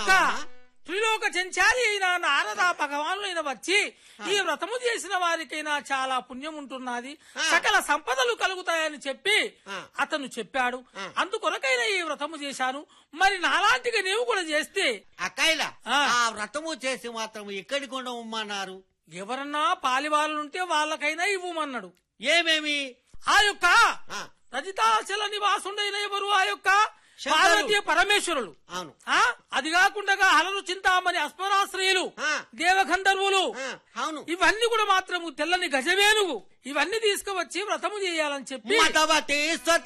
యొక్క త్రిలోక చెంచాలి అయిన నారద భగవానులైన వచ్చి ఈ వ్రతము చేసిన వారికైనా చాలా పుణ్యం ఉంటున్నది ఆ. సకల సంపదలు కలుగుతాయని చెప్పి ఆ. అతను చెప్పాడు ఆ. అందుకొరకైనా ఈ వ్రతము చేశాను మరి నాలాంటిగా నీవు కూడా చేస్తే అక్కయ్యలా ఆ. ఆ వ్రతము చేసి మాత్రం ఎక్కడికి ఉండమన్నారు ఎవరన్నా పాలివాళ్ళుంటే వాళ్ళకైనా ఇవ్వమన్నాడు ఏమేమి ఆ యొక్క ఆ, రజితాచల నివాసుడైన ఎవరు ఆ యొక్క శంకరుడు. పార్వతీ పరమేశ్వరులు అవును ఆ అది కాకుండా హలరు చింతామణి అస్మరాశ్రయులు ఆ. దేవగంధర్వులు ఆ, అవును ఇవన్నీ కూడా మాత్రము తెల్లని గజవేనుగు ఇవన్నీ తీసుకువచ్చి వ్రతము చేయాలని చెప్పి మతవతి